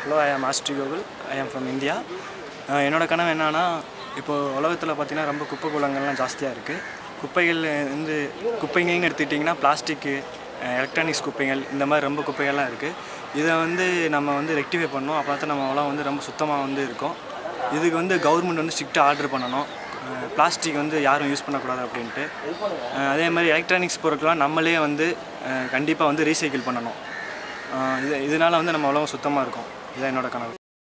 hello ஐ ஆம் ஆஸ்ட்ரி கோகுல் ஐ am from India என்னோட கனவு என்னன்னா இப்போ உலகத்தில் பார்த்தீங்கன்னா ரொம்ப குப்பை குளங்கள்லாம் ஜாஸ்தியாக இருக்குது குப்பைகள் வந்து குப்பைங்கள்னு எடுத்துக்கிட்டிங்கன்னா பிளாஸ்டிக்கு எலக்ட்ரானிக்ஸ் குப்பைகள் இந்த மாதிரி ரொம்ப குப்பைகள்லாம் இருக்குது இதை வந்து நம்ம வந்து ரெக்டிஃபை பண்ணணும் அப்போ தான் நம்ம உலகம் வந்து ரொம்ப சுத்தமாக வந்து இருக்கும் இதுக்கு வந்து கவர்மெண்ட் வந்து ஸ்ட்ரிக்டாக ஆர்டர் பண்ணணும் பிளாஸ்டிக் வந்து யாரும் யூஸ் பண்ணக்கூடாது அப்படின்ட்டு அஹ் அதே மாதிரி எலக்ட்ரானிக்ஸ் பொருட்கள்லாம் நம்மளே வந்து கண்டிப்பாக வந்து ரீசைக்கிள் பண்ணணும் அஹ் இது இதனால் வந்து நம்ம உலகம் சுத்தமாக இருக்கும் இதான் என்னோட கனவு